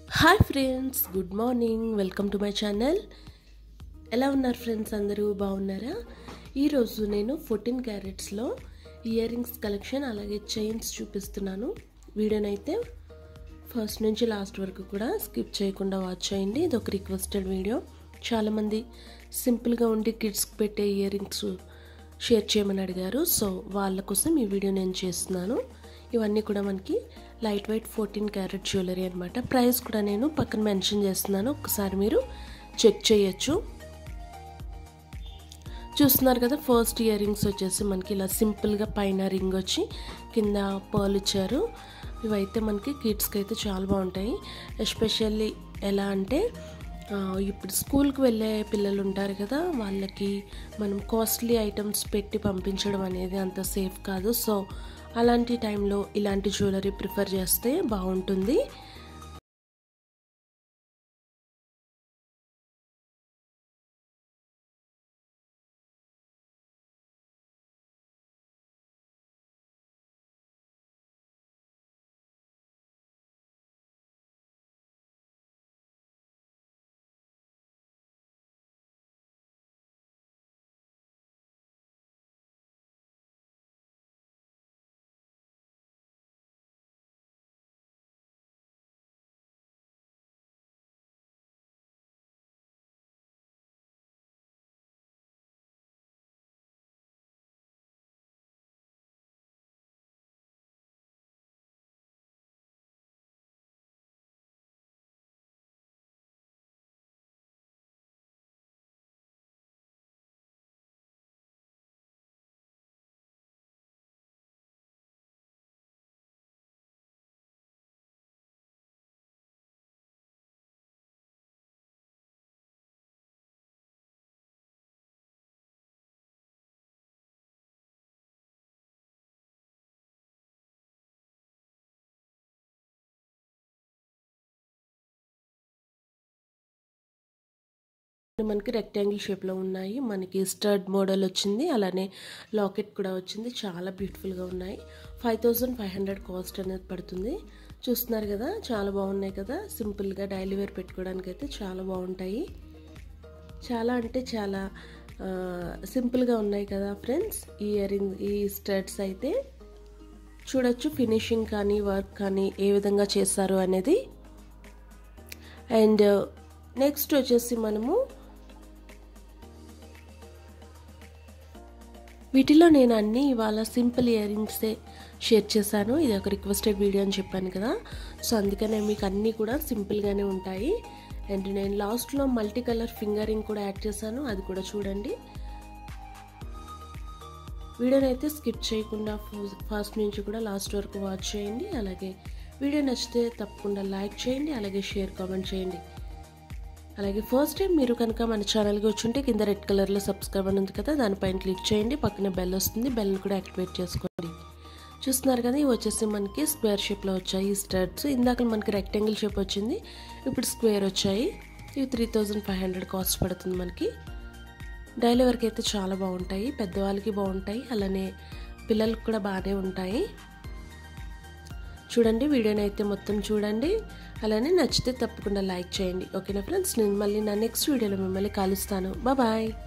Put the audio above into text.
hi friends good morning welcome to my channel ఎలా ఉన్నారు friends అందరూ బాగున్నారా ఈరోజు నేను ఫోర్టీన్ క్యారెట్స్లో ఇయర్ రింగ్స్ కలెక్షన్ అలాగే చైన్స్ చూపిస్తున్నాను వీడియోనైతే ఫస్ట్ నుంచి లాస్ట్ వరకు కూడా స్కిప్ చేయకుండా వాచ్ చేయండి ఇది ఒక రిక్వెస్టెడ్ వీడియో చాలామంది సింపుల్గా ఉండి కిడ్స్కి పెట్టే ఇయర్ రింగ్స్ షేర్ చేయమని అడిగారు సో వాళ్ళ కోసం ఈ వీడియో నేను చేస్తున్నాను ఇవన్నీ కూడా మనకి light weight fourteen carat jewellery అనమాట ప్రైస్ కూడా నేను పక్కన మెన్షన్ చేస్తున్నాను ఒకసారి మీరు చెక్ చేయొచ్చు చూస్తున్నారు కదా ఫస్ట్ ఇయర్ రింగ్స్ వచ్చేసి మనకి ఇలా సింపుల్గా పైన రింగ్ వచ్చి కింద పర్ల్ ఇచ్చారు ఇవైతే మనకి కిడ్స్కి అయితే చాలా బాగుంటాయి ఎస్పెషల్లీ ఎలా అంటే ఇప్పుడు స్కూల్కి వెళ్ళే పిల్లలు ఉంటారు కదా వాళ్ళకి మనం కాస్ట్లీ ఐటమ్స్ పెట్టి పంపించడం అనేది అంత సేఫ్ కాదు సో అలాంటి టైంలో ఇలాంటి జ్యువెలరీ ప్రిఫర్ చేస్తే బాగుంటుంది మనకి రెక్టాంగిల్ షేప్లో ఉన్నాయి మనకి స్టడ్ మోడల్ వచ్చింది అలానే లాకెట్ కూడా వచ్చింది చాలా బ్యూటిఫుల్గా ఉన్నాయి five thousand five hundred cost అనేది పడుతుంది చూస్తున్నారు కదా చాలా బాగున్నాయి కదా సింపుల్గా డైలీ వేర్ పెట్టుకోవడానికి అయితే చాలా బాగుంటాయి చాలా అంటే చాలా సింపుల్గా ఉన్నాయి కదా ఫ్రెండ్స్ ఈ ఇయర్ రింగ్ ఈ స్టడ్స్ అయితే చూడొచ్చు ఫినిషింగ్ కానీ వర్క్ కానీ ఏ విధంగా చేస్తారు అనేది అండ్ నెక్స్ట్ వచ్చేసి మనము వీటిలో నేను అన్నీ ఇవాళ సింపుల్ ఇయర్ రింగ్సే షేర్ చేశాను ఇది ఒక రిక్వెస్టెడ్ వీడియో అని చెప్పాను కదా సో అందుకనే మీకు అన్నీ కూడా సింపుల్గానే ఉంటాయి అండ్ నేను లాస్ట్లో మల్టీ కలర్ ఫింగర్ రింగ్ కూడా యాడ్ చేశాను అది కూడా చూడండి వీడియోని అయితే స్కిప్ చేయకుండా ఫస్ట్ నుంచి కూడా లాస్ట్ వరకు వాచ్ చేయండి అలాగే వీడియో నచ్చితే తప్పకుండా లైక్ చేయండి అలాగే షేర్ కామెంట్ చేయండి అలాగే ఫస్ట్ టైం మీరు కనుక మన ఛానల్కి వచ్చుంటే కింద రెడ్ కలర్లో సబ్స్క్రైబ్ అని ఉంది కదా దానిపైన క్లిక్ చేయండి పక్కన బెల్ వస్తుంది బెల్ని కూడా యాక్టివేట్ చేసుకోండి చూస్తున్నారు కదా ఇవి వచ్చేసి మనకి స్క్వేర్ షేప్లో వచ్చాయి ఈ స్టడ్స్ ఇందాక మనకి రెక్టాంగిల్ షేప్ వచ్చింది ఇప్పుడు స్క్వేర్ వచ్చాయి ఇవి three thousand five hundred cost పడుతుంది మనకి డైలీ వరకు అయితే చాలా బాగుంటాయి పెద్దవాళ్ళకి బాగుంటాయి అలానే పిల్లలకు కూడా బాగానే ఉంటాయి చూడండి వీడియోని అయితే మొత్తం చూడండి అలానే నచ్చితే తప్పకుండా లైక్ చేయండి ఓకేనా ఫ్రెండ్స్ నేను మళ్ళీ నా నెక్స్ట్ వీడియోలో మిమ్మల్ని కలుస్తాను బాయ్